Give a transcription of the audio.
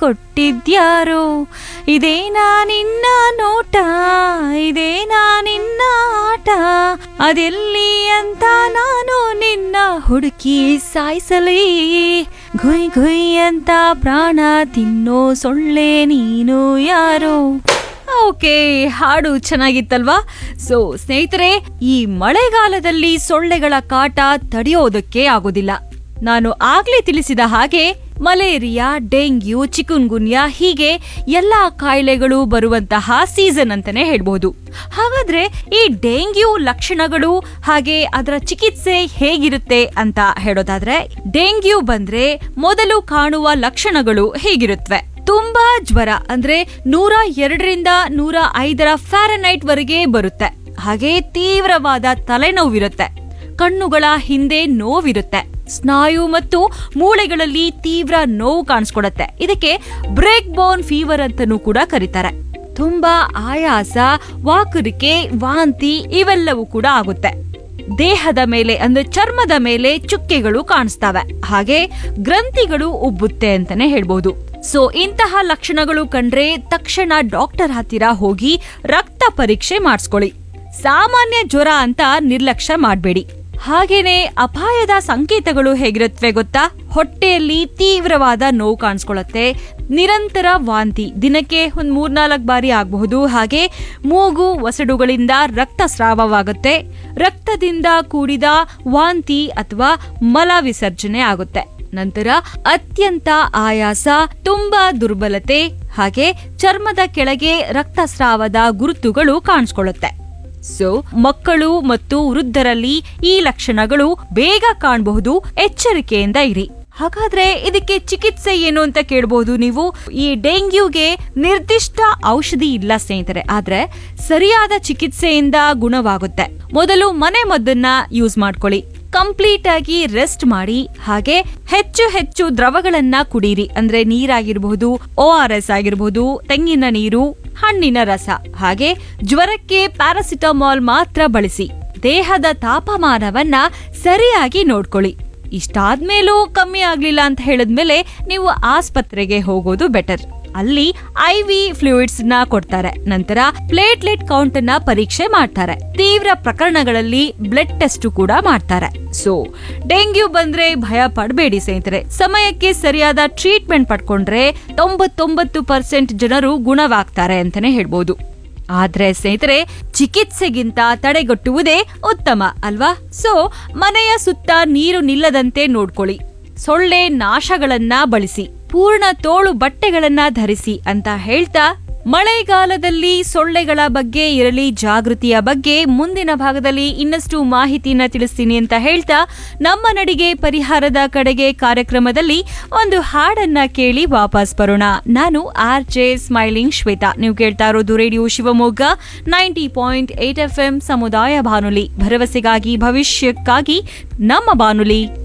ಕೊಟ್ಟಿದ್ಯಾರೋ ಇದೇನಾ ನಿನ್ನ ನೋಟ ಇದೇನಾ ನಿನ್ನ ಆಟ ಅದೆಲ್ಲಿ ಅಂತ ನಾನು ನಿನ್ನ ಹುಡುಕಿ ಸಾಯಿಸಲಿ ಗುಯ್ ಗುಯ್ ಅಂತ ಪ್ರಾಣ ತಿನ್ನೋ ಸೊಳ್ಳೆ ನೀನು ಯಾರೋ ಓಕೆ ಹಾಡು ಚೆನ್ನಾಗಿತ್ತಲ್ವಾ ಸೊ ಸ್ನೇಹಿತರೆ ಈ ಮಳೆಗಾಲದಲ್ಲಿ ಸೊಳ್ಳೆಗಳ ಕಾಟ ತಡೆಯೋದಕ್ಕೆ ಆಗೋದಿಲ್ಲ ನಾನು ಆಗ್ಲೇ ತಿಳಿಸಿದ ಹಾಗೆ ಮಲೇರಿಯಾ ಡೆಂಗ್ಯೂ ಚಿಕುನ್ಗುನ್ಯಾ ಹೀಗೆ ಎಲ್ಲಾ ಕಾಯಿಲೆಗಳು ಬರುವಂತಹ ಸೀಸನ್ ಅಂತಾನೆ ಹೇಳ್ಬಹುದು ಹಾಗಾದ್ರೆ ಈ ಡೆಂಗ್ಯೂ ಲಕ್ಷಣಗಳು ಹಾಗೆ ಅದರ ಚಿಕಿತ್ಸೆ ಹೇಗಿರುತ್ತೆ ಅಂತ ಹೇಳೋದಾದ್ರೆ ಡೆಂಗ್ಯೂ ಬಂದ್ರೆ ಮೊದಲು ಕಾಣುವ ಲಕ್ಷಣಗಳು ಹೇಗಿರುತ್ತವೆ ತುಂಬಾ ಜ್ವರ ಅಂದ್ರೆ ನೂರ ಎರಡರಿಂದ ನೂರ ಐದರ ಫ್ಯಾರನೈಟ್ ವರೆಗೆ ಬರುತ್ತೆ ಹಾಗೆ ತೀವ್ರವಾದ ತಲೆನೋವಿರುತ್ತೆ ಕಣ್ಣುಗಳ ಹಿಂದೆ ನೋವಿರುತ್ತೆ ಸ್ನಾಯು ಮತ್ತು ಮೂಳೆಗಳಲ್ಲಿ ತೀವ್ರ ನೋವು ಕಾಣಿಸ್ಕೊಡತ್ತೆ ಇದಕ್ಕೆ ಬ್ರೇಕ್ ಬೋನ್ ಫೀವರ್ ಅಂತಾನೂ ಕೂಡ ಕರೀತಾರೆ ತುಂಬಾ ಆಯಾಸ ವಾಕರಿಕೆ ವಾಂತಿ ಇವೆಲ್ಲವೂ ಕೂಡ ಆಗುತ್ತೆ ದೇಹದ ಮೇಲೆ ಅಂದ್ರೆ ಚರ್ಮದ ಮೇಲೆ ಚುಕ್ಕೆಗಳು ಕಾಣಿಸ್ತವೆ ಹಾಗೆ ಗ್ರಂಥಿಗಳು ಉಬ್ಬುತ್ತೆ ಅಂತಾನೆ ಹೇಳ್ಬೋದು ಸೊ ಇಂತಹ ಲಕ್ಷಣಗಳು ಕಂಡ್ರೆ ತಕ್ಷಣ ಡಾಕ್ಟರ್ ಹತ್ತಿರ ಹೋಗಿ ರಕ್ತ ಪರೀಕ್ಷೆ ಮಾಡಿಸ್ಕೊಳ್ಳಿ ಸಾಮಾನ್ಯ ಜ್ವರ ಅಂತ ನಿರ್ಲಕ್ಷ್ಯ ಮಾಡಬೇಡಿ ಹಾಗೇನೆ ಅಪಾಯದ ಸಂಕೇತಗಳು ಹೇಗಿರುತ್ತವೆ ಗೊತ್ತಾ ಹೊಟ್ಟೆಯಲ್ಲಿ ತೀವ್ರವಾದ ನೋವು ಕಾಣಿಸ್ಕೊಳ್ಳುತ್ತೆ ನಿರಂತರ ವಾಂತಿ ದಿನಕ್ಕೆ ಒಂದ್ ಮೂರ್ನಾಲ್ಕು ಬಾರಿ ಆಗಬಹುದು ಹಾಗೆ ಮೂಗು ಒಸಡುಗಳಿಂದ ರಕ್ತಸ್ರಾವವಾಗುತ್ತೆ ರಕ್ತದಿಂದ ಕೂಡಿದ ವಾಂತಿ ಅಥವಾ ಮಲ ವಿಸರ್ಜನೆ ಆಗುತ್ತೆ ನಂತರ ಅತ್ಯಂತ ಆಯಾಸ ತುಂಬಾ ದುರ್ಬಲತೆ ಹಾಗೆ ಚರ್ಮದ ಕೆಳಗೆ ರಕ್ತಸ್ರಾವದ ಗುರುತುಗಳು ಕಾಣಿಸ್ಕೊಳ್ಳುತ್ತೆ ಸೊ ಮಕ್ಕಳು ಮತ್ತು ವೃದ್ಧರಲ್ಲಿ ಈ ಲಕ್ಷಣಗಳು ಬೇಗ ಕಾಣಬಹುದು ಎಚ್ಚರಿಕೆಯಿಂದ ಇರಿ ಹಾಗಾದ್ರೆ ಇದಕ್ಕೆ ಚಿಕಿತ್ಸೆ ಏನು ಅಂತ ಕೇಳಬಹುದು ನೀವು ಈ ಡೆಂಗ್ಯೂಗೆ ನಿರ್ದಿಷ್ಟ ಔಷಧಿ ಇಲ್ಲ ಸ್ನೇಹಿತರೆ ಆದ್ರೆ ಸರಿಯಾದ ಚಿಕಿತ್ಸೆಯಿಂದ ಗುಣವಾಗುತ್ತೆ ಮೊದಲು ಮನೆ ಮದ್ದನ್ನ ಯೂಸ್ ಮಾಡ್ಕೊಳ್ಳಿ ಕಂಪ್ಲೀಟ್ ಆಗಿ ರೆಸ್ಟ್ ಮಾಡಿ ಹಾಗೆ ಹೆಚ್ಚು ಹೆಚ್ಚು ದ್ರವಗಳನ್ನ ಕುಡೀರಿ ಅಂದ್ರೆ ನೀರಾಗಿರಬಹುದು ಓ ಆರ್ ಎಸ್ ಆಗಿರಬಹುದು ತೆಂಗಿನ ನೀರು ಹಣ್ಣಿನ ರಸ ಹಾಗೆ ಜ್ವರಕ್ಕೆ ಪ್ಯಾರಾಸಿಟಮಾಲ್ ಮಾತ್ರ ಬಳಸಿ ದೇಹದ ತಾಪಮಾನವನ್ನ ಸರಿಯಾಗಿ ನೋಡ್ಕೊಳ್ಳಿ ಇಷ್ಟಾದ್ಮೇಲೂ ಕಮ್ಮಿ ಆಗ್ಲಿಲ್ಲ ಅಂತ ಹೇಳಿದ್ಮೇಲೆ ನೀವು ಆಸ್ಪತ್ರೆಗೆ ಹೋಗೋದು ಬೆಟರ್ ಅಲ್ಲಿ ಐ ವಿ ಫ್ಲೂಯಿಡ್ಸ್ ನ ಕೊಡ್ತಾರೆ ನಂತರ ಪ್ಲೇಟ್ಲೆಟ್ ಕೌಂಟ್ ನ ಪರೀಕ್ಷೆ ಮಾಡ್ತಾರೆ ತೀವ್ರ ಪ್ರಕರಣಗಳಲ್ಲಿ ಬ್ಲಡ್ ಟೆಸ್ಟ್ ಕೂಡ ಮಾಡ್ತಾರೆ ಸೊ ಡೆಂಗ್ಯೂ ಬಂದ್ರೆ ಭಯ ಪಡಬೇಡಿ ಸ್ನೇಹಿತರೆ ಸಮಯಕ್ಕೆ ಸರಿಯಾದ ಟ್ರೀಟ್ಮೆಂಟ್ ಪಡ್ಕೊಂಡ್ರೆ ತೊಂಬತ್ತೊಂಬತ್ತು ಪರ್ಸೆಂಟ್ ಜನರು ಗುಣವಾಗ್ತಾರೆ ಅಂತಾನೆ ಹೇಳ್ಬೋದು ಆದ್ರೆ ಸ್ನೇಹಿತರೆ ಚಿಕಿತ್ಸೆಗಿಂತ ತಡೆಗಟ್ಟುವುದೇ ಉತ್ತಮ ಅಲ್ವಾ ಸೊ ಮನೆಯ ಸುತ್ತ ನೀರು ನಿಲ್ಲದಂತೆ ನೋಡ್ಕೊಳ್ಳಿ ಸೊಳ್ಳೆ ನಾಶಗಳನ್ನ ಬಳಸಿ ಪೂರ್ಣ ತೋಳು ಬಟ್ಟೆಗಳನ್ನ ಧರಿಸಿ ಅಂತ ಹೇಳ್ತಾ ಮಳೆಗಾಲದಲ್ಲಿ ಸೊಳ್ಳೆಗಳ ಬಗ್ಗೆ ಇರಲಿ ಜಾಗೃತಿಯ ಬಗ್ಗೆ ಮುಂದಿನ ಭಾಗದಲ್ಲಿ ಇನ್ನಷ್ಟು ಮಾಹಿತಿನ ತಿಳಿಸ್ತೀನಿ ಅಂತ ಹೇಳ್ತಾ ನಮ್ಮ ನಡಿಗೆ ಪರಿಹಾರದ ಕಡೆಗೆ ಕಾರ್ಯಕ್ರಮದಲ್ಲಿ ಒಂದು ಹಾಡನ್ನ ಕೇಳಿ ವಾಪಸ್ ಬರೋಣ ನಾನು ಆರ್ ಜೆ ಸ್ಮೈಲಿಂಗ್ ಶ್ವೇತಾ ನೀವು ಕೇಳ್ತಾ ಇರೋದು radio Shivamogga ninety point eight F M ಸಮುದಾಯ ಬಾನುಲಿ ಭರವಸೆಗಾಗಿ ಭವಿಷ್ಯಕ್ಕಾಗಿ ನಮ್ಮ ಬಾನುಲಿ